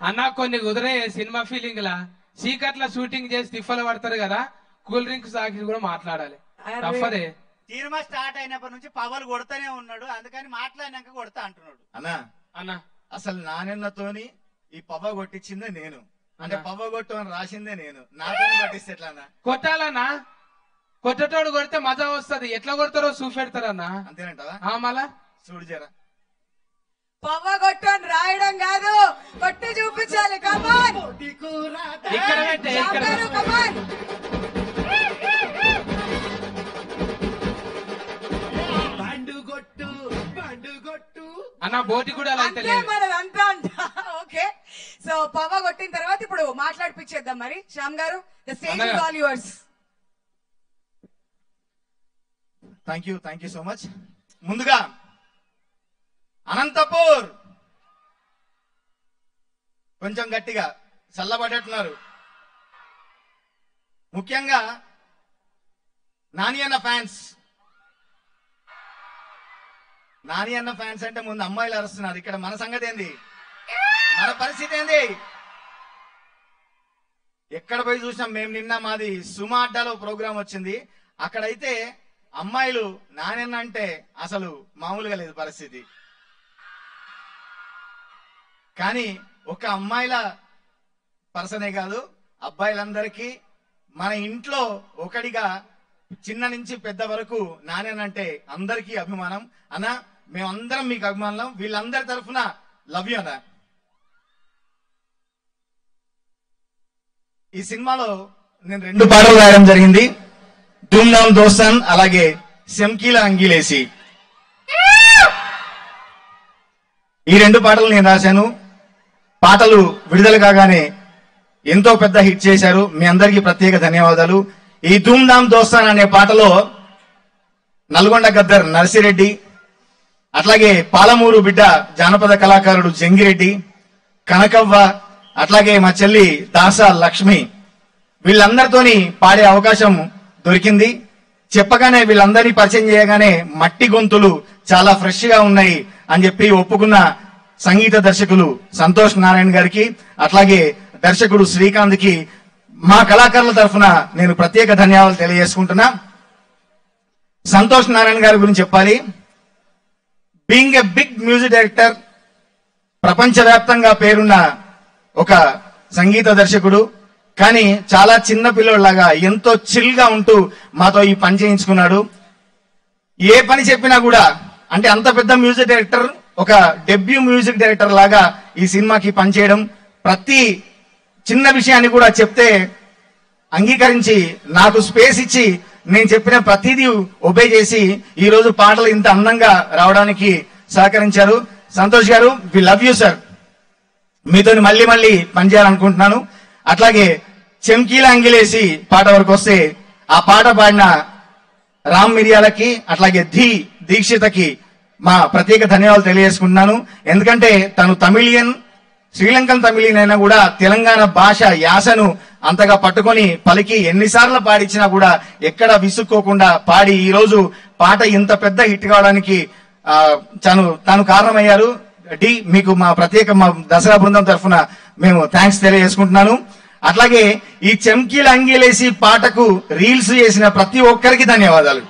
అన్న కొన్ని కుదిరే సినిమా ఫీలింగ్ లా చీకట్ల షూటింగ్ చేసి తిప్పలు పడతారు కదా కూల్ డ్రింక్స్ తాగి కూడా మాట్లాడాలి అరే. తప్పదే సినిమా స్టార్ట్ అయినప్పటి నుంచి పవర్ కొడతానే ఉన్నాడు అందుకని మాట్లాడినాక కొడతా అంటున్నాడు అన్నా అన్న అసలు నానిన్నతోని ఈ పవ్వ కొట్టించిందే నేను అంటే అన్నా. పవ్వ కొట్టు అని రాసిందే నేను నాతో కొట్టిస్తే ఎట్లా అన్నా కొట్టాలన్నా కొట్టేటోడు కొడితే మజా వస్తది ఎట్లా కొడతారో చూపెడతారన్నా అంతేనంటావా ఆ మళ్ళా చూడు జరా పవ్వ కొట్టు అని రాయడం కాదు కొట్టి చూపించాలి కమాన్ ఇక్కడ పెట్టే ఇక్కడ కమాన్ అన్న బోటి కూడా అలా అయితే అంతే లేదు మనది అంతా అంట ఓకే సో పవ్వ కొట్టిన తర్వాత ఇప్పుడు మాట్లాడిపించేద్దాం మరి శ్యామ్ గారు ద స్టేజ్ అన్నగారు. All yours thank you thank you so much ముందుగా అనంతపూర్ కొంచెం గట్టిగా చల్లబడేట్టున్నారు ముఖ్యంగా నాని అన్న ఫ్యాన్స్ నాని అన్న ఫ్యాన్స్ అంటే ముందు అమ్మాయిలు అరుస్తున్నారు ఇక్కడ మన సంగతి ఏంది మన పరిస్థితి ఏంది ఎక్కడ పోయి చూసినాం మేము నిన్న మాది సుమా అడ్డాలో ప్రోగ్రామ్ వచ్చింది అక్కడైతే అమ్మాయిలు నానెన్న అంటే అసలు మామూలుగా లేదు పరిస్థితి కానీ ఒక అమ్మాయిల పర్సనే కాదు అబ్బాయిలందరికీ మన ఇంట్లో ఒకడిగా చిన్న నుంచి పెద్ద వరకు నానేనంటే అందరికీ అభిమానం అన్న మేమందరం మీకు అభిమానం వీళ్ళందరి తరఫున లవ్ యూ అన్న ఈ సినిమాలో నేను రెండు పాటలు రాయడం జరిగింది ధూమ్ ధామ్ దోస్తాన్ అలాగే శంకీల అంగిలేసి ఈ రెండు పాటలు నేను రాశాను పాటలు విడుదల కాగానే ఎంతో పెద్ద హిట్ చేశారు మీ అందరికీ ప్రత్యేక ధన్యవాదాలు ఈ ధూమ్ ధామ్ దోస్తాన్ అనే పాటలో నల్గొండ గద్దర్ నర్సిరెడ్డి అట్లాగే పాలమూరు బిడ్డ జానపద కళాకారుడు జంగిరెడ్డి కనకవ్వ అట్లాగే మా చెల్లి దాస లక్ష్మి వీళ్ళందరితోని పాడే అవకాశం దొరికింది చెప్పగానే వీళ్ళందరినీ పరిచయం చేయగానే మట్టి గొంతులు చాలా ఫ్రెష్ గా ఉన్నాయి అని చెప్పి ఒప్పుకున్న సంగీత దర్శకులు సంతోష్ నారాయణ గారికి అట్లాగే దర్శకుడు శ్రీకాంత్ కి మా కళాకారుల తరఫున నేను ప్రత్యేక ధన్యవాదాలు తెలియజేసుకుంటున్నా సంతోష్ నారాయణ గారి గురించి చెప్పాలి being a big music director ప్రపంచవ్యాప్తంగా పేరున్న ఒక సంగీత దర్శకుడు కానీ చాలా చిన్న పిల్లోడిలాగా ఎంతో చిల్ గా ఉంటూ మాతో ఈ పని చేయించుకున్నాడు ఏ పని చెప్పినా కూడా అంటే అంత పెద్ద మ్యూజిక్ డైరెక్టర్ ఒక డెబ్యూ మ్యూజిక్ డైరెక్టర్ లాగా ఈ సినిమాకి పనిచేయడం ప్రతి చిన్న విషయాన్ని కూడా చెప్తే అంగీకరించి నాకు స్పేస్ ఇచ్చి నేను చెప్పిన ప్రతిదీ ఒబే చేసి ఈ రోజు పాటలు ఇంత అందంగా రావడానికి సహకరించారు సంతోష్ గారు వి లవ్ యూ సార్ మీతో మళ్ళీ మళ్ళీ పనిచేయాలనుకుంటున్నాను అట్లాగే చెంకీల అంగిలేసి పాట వరకు వస్తే ఆ పాట పాడిన రామ్ మిరియాలకి అట్లాగే ధీ దీక్షితకి మా ప్రత్యేక ధన్యవాదాలు తెలియజేసుకుంటున్నాను ఎందుకంటే తను తమిళియన్ శ్రీలంకన్ తమిళియన్ అయినా కూడా తెలంగాణ భాష యాసను అంతగా పట్టుకొని పలికి ఎన్నిసార్లు పాడించినా కూడా ఎక్కడ విసుక్కోకుండా పాడి ఈ రోజు పాట ఇంత పెద్ద హిట్ కావడానికి ఆ, తను తాను కారణమయ్యారు డి మీకు మా ప్రత్యేక మా దసరా బృందం తరఫున మేము థ్యాంక్స్ తెలియజేసుకుంటున్నాను అట్లాగే ఈ చెంకీల అంగీలేసి పాటకు రీల్స్ చేసిన ప్రతి ఒక్కరికి ధన్యవాదాలు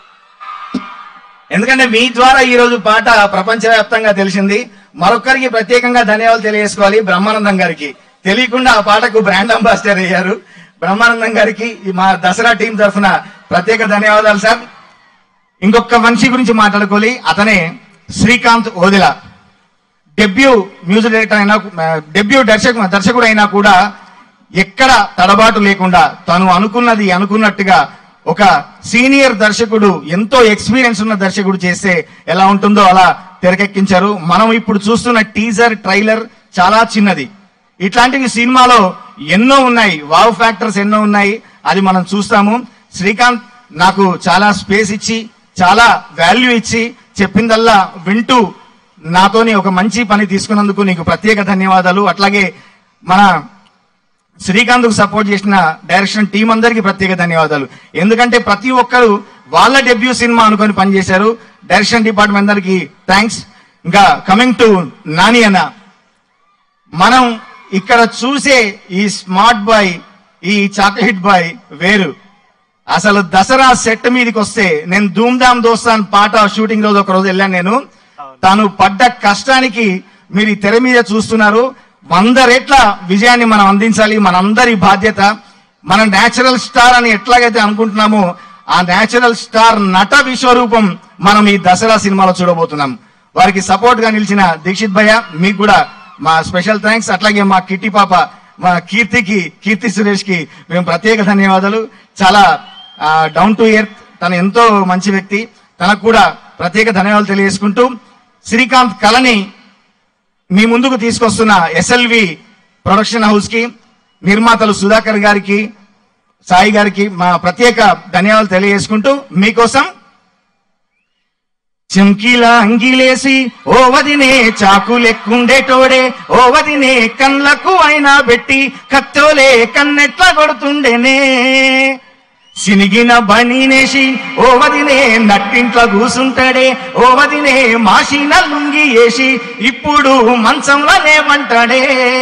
ఎందుకంటే మీ ద్వారా ఈ రోజు పాట ప్రపంచవ్యాప్తంగా తెలిసింది మరొక్కరికి ప్రత్యేకంగా ధన్యవాదాలు తెలియజేసుకోవాలి బ్రహ్మానందం గారికి తెలియకుండా ఆ పాటకు బ్రాండ్ అంబాసిడర్ అయ్యారు బ్రహ్మానందం గారికి ఈ మా దసరా టీం తరఫున ప్రత్యేక ధన్యవాదాలు సార్ ఇంకొక మనిషి గురించి మాట్లాడుకోవాలి అతనే Srikanth Odela debut music director అయినా డెబ్యూ దర్శకు దర్శకుడు అయినా కూడా ఎక్కడ తడబాటు లేకుండా తను అనుకున్నది అనుకున్నట్టుగా ఒక సీనియర్ దర్శకుడు ఎంతో ఎక్స్పీరియన్స్ ఉన్న దర్శకుడు చేస్తే ఎలా ఉంటుందో అలా తెరకెక్కించారు మనం ఇప్పుడు చూస్తున్న టీజర్ ట్రైలర్ చాలా చిన్నది ఇట్లాంటివి సినిమాలో ఎన్నో ఉన్నాయి వావ్ ఫ్యాక్టర్స్ ఎన్నో ఉన్నాయి అది మనం చూస్తాము శ్రీకాంత్ నాకు చాలా స్పేస్ ఇచ్చి చాలా వాల్యూ ఇచ్చి చెప్పిందల్లా వింటూ నాతోని ఒక మంచి పని తీసుకున్నందుకు నీకు ప్రత్యేక ధన్యవాదాలు అట్లాగే మన శ్రీకాంత్ కు సపోర్ట్ చేసిన డైరెక్షన్ టీం అందరికి ప్రత్యేక ధన్యవాదాలు ఎందుకంటే ప్రతి ఒక్కరు వాళ్ళ డెబ్యూ సినిమా అనుకొని పనిచేశారు డైరెక్షన్ డిపార్ట్మెంట్ అందరికి థ్యాంక్స్ ఇంకా కమింగ్ టు నాని అన్న మనం ఇక్కడ చూసే ఈ స్మార్ట్ బాయ్ ఈ చాక్లెట్ బాయ్ వేరు అసలు దసరా సెట్ మీదకి వస్తే నేను ధూమ్ ధామ్ దోస్తాన్ పాట షూటింగ్ రోజు ఒక రోజు వెళ్ళాను నేను తను పడ్డ కష్టానికి మీరు ఈ తెర మీద చూస్తున్నారు వంద రెట్ల విజయాన్ని మనం అందించాలి మనందరి బాధ్యత మన నేచురల్ స్టార్ అని ఎట్లాగైతే అనుకుంటున్నామో ఆ నేచురల్ స్టార్ నట విశ్వరూపం మనం ఈ దసరా సినిమాలో చూడబోతున్నాం వారికి సపోర్ట్ గా నిలిచిన దీక్షిత్ భయ్య మీకు కూడా మా స్పెషల్ థ్యాంక్స్ అట్లాగే మా కిట్టి పాప మా కీర్తికి కీర్తి సురేష్ కి మేము ప్రత్యేక ధన్యవాదాలు చాలా డౌన్ టు ఎర్త్ తను ఎంతో మంచి వ్యక్తి తనకు కూడా ప్రత్యేక ధన్యవాదాలు తెలియజేసుకుంటూ శ్రీకాంత్ కళని మీ ముందుకు తీసుకొస్తున్న ఎస్ఎల్వి ప్రొడక్షన్ హౌస్ కి నిర్మాతలు సుధాకర్ గారికి సాయి గారికి మా ప్రత్యేక ధన్యవాదాలు తెలియజేసుకుంటూ మీకోసం చెంకీల అంగిలేసి ఓ వదినే చాకు లెక్కుండేటోడే ఓ వదినే కళ్ళకు అయినా పెట్టి కత్తోలే కన్నెట్లా కొడుతుండేనే సినిగిన బనీనేసి ఓ వదినే నట్టింట్లో కూసుంటాడే ఓ వదినే మాషిన లుంగి వేసి ఇప్పుడు మంచంలో లేవంటాడే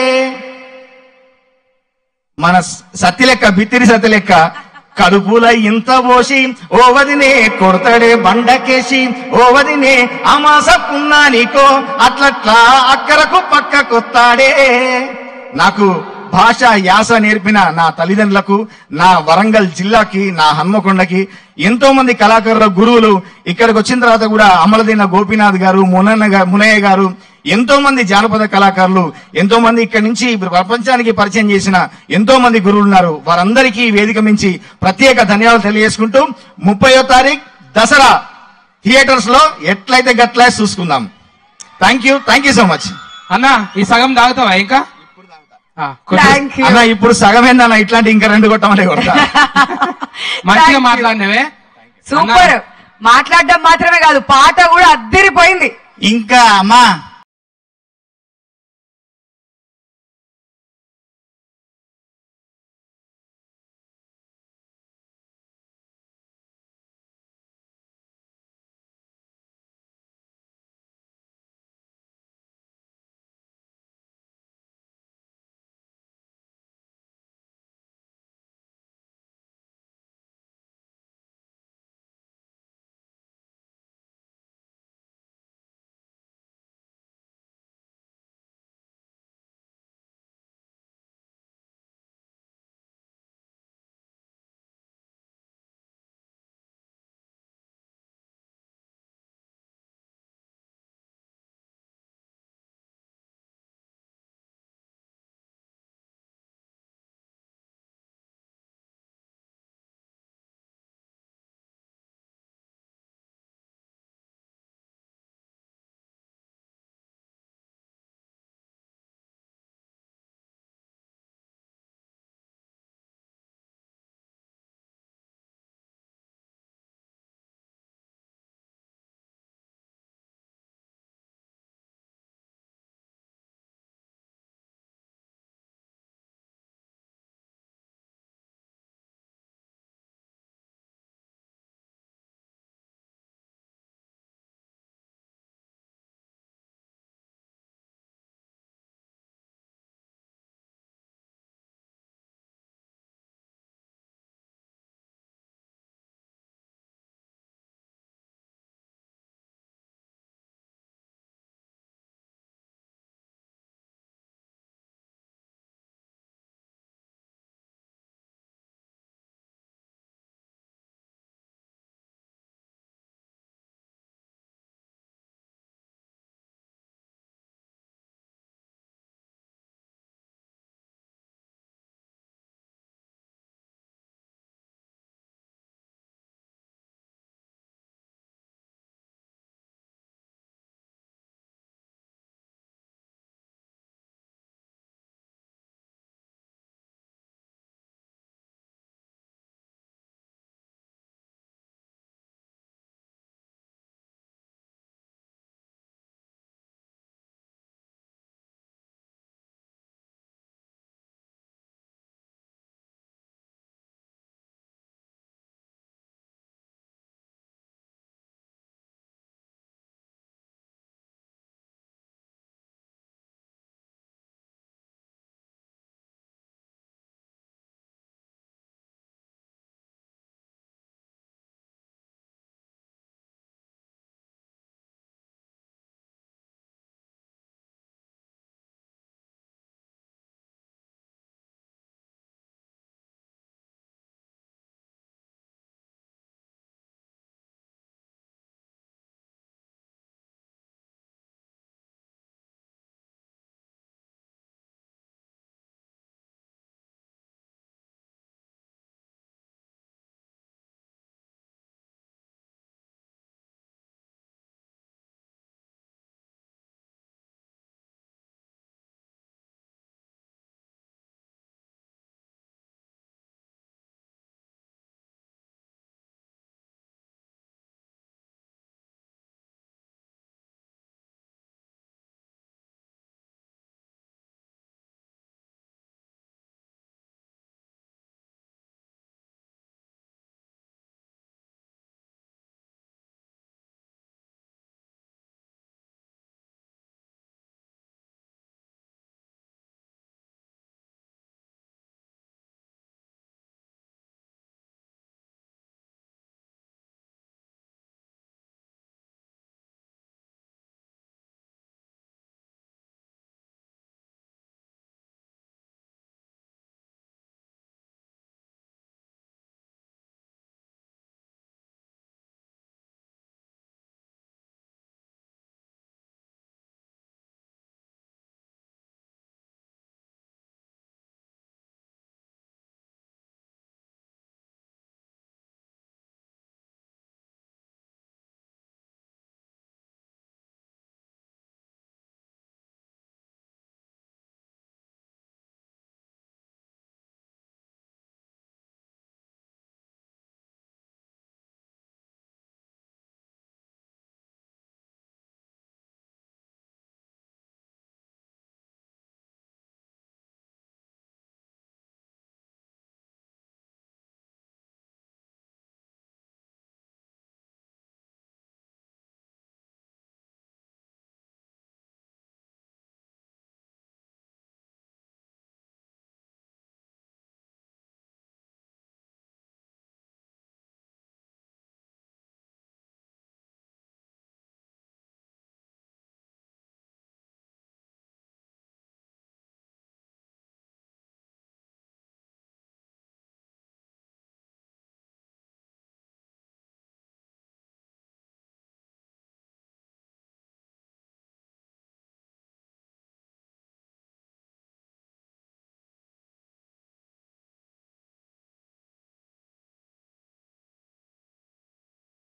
మన సత్తి లెక్క బిత్తిరి సత్తి లెక్క కడుపుల ఇంత పోసి ఓ వదినే కొడతాడే బండకేసి ఓ వదినే అమాసకున్నా నీకో అట్లట్లా అక్కరకు పక్క కొత్తాడే నాకు భాష యాస నేర్పిన నా తల్లిదండ్రులకు నా వరంగల్ జిల్లాకి నా హన్మకొండకి ఎంతో మంది కళాకారుల గురువులు ఇక్కడికి వచ్చిన తర్వాత కూడా అమలదిన గోపీనాథ్ గారు మునన్న గా- మునయ్య గారు ఎంతో మంది జానపద కళాకారులు ఎంతో మంది ఇక్కడి నుంచి ప్రపంచానికి పరిచయం చేసిన ఎంతో మంది గురువులు ఉన్నారు వారందరికీ ఈ వేదిక మించి ప్రత్యేక ధన్యవాదాలు తెలియజేసుకుంటూ ముప్పయో తారీఖు దసరా థియేటర్స్ లో ఎట్లయితే గట్లా చూసుకుందాం thank you thank you so much అన్న ఈ సగం తాగుతావా ఇంకా ఆ, కొట్టు. థ్యాంక్ యూ అన్న ఇప్పుడు సగమేందన్న ఇట్లాంటి ఇంకా రెండు కొట్టమని కొడతా మంచిగా Thank you. మాట్లాడినవే సూపర్ మాట్లాడడం మాత్రమే కాదు పాట కూడా అద్దరిపోయింది ఇంకా అమ్మా